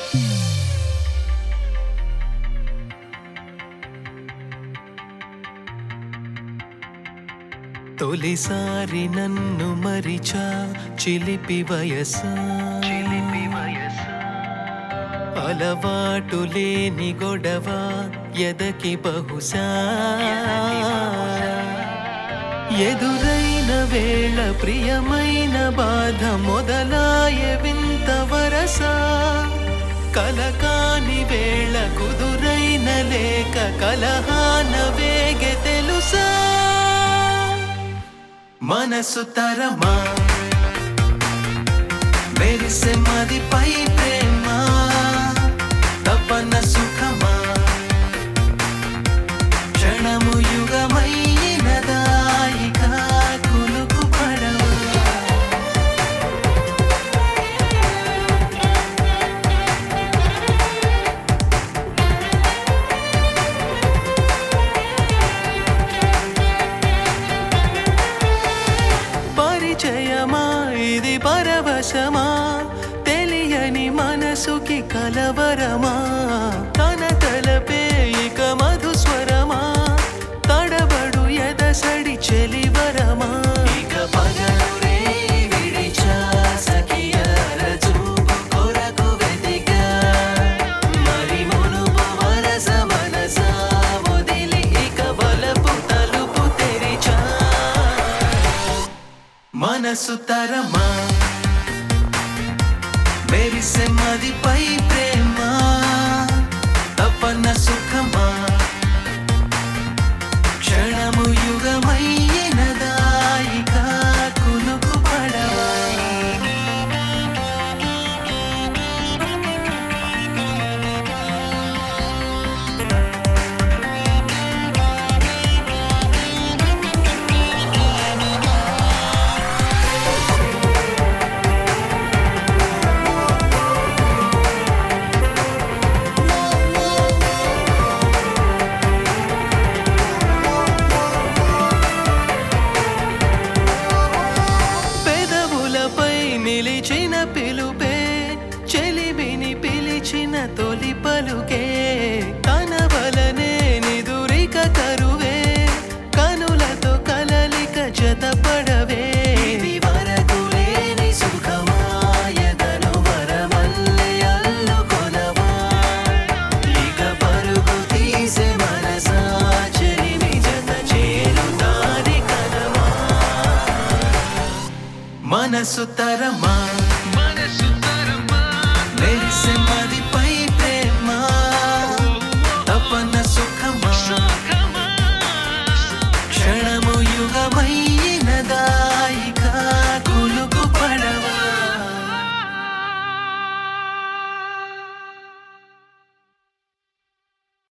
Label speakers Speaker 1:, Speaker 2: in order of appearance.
Speaker 1: తొలిసారి నన్ను మరిచా చిలిపి వయసా చిలిపి వయసా అలవాటు లేని గొడవ ఎదకి బహుశా ఎదురైన వేళ ప్రియమైన బాధ మొదలాయ వింత వరస కలకాని వేళ కుదురైన లేక కలహాన వేగె తెలుసా మనసు తరమా మెరిసే మది పై ప్రేమ తపన సుఖమా క్షణము యుగమైన దాయిక కులుకు పడవా పరిచయమా ఇది పరవశమా తెలియని మనసుకి కలవరమా తన తలపే ఇక మధుస్వరమా తడబడు ఎదసడి చెలివరమా ఇక పగలు రే విడిచా సఖియర చూపు కొరకు వెతికా మరి మునుపు వరస మనసా వదిలి ఇక వలపు తలుపు తెరిచా మనసు తరమా మెరిసే మది పై ప్రేమ తపన సుఖమా క్షణము యుగమైన దాయిక కునుకు పడవా పెదవులపై నిలిచిన పిలుపే చెలిమిని పిలిచిన తొలి పలుకే కనవలనే నిదురిక కరువే కనులతో కలలిక జతపడవే ఇది వరకు లేని సుఖమాయదను వరమల్లె అల్లుకొనవా ఇక పరుగు తీసే మనసా చెలిమి జత చేరుతాని కనమా మనసు తరమా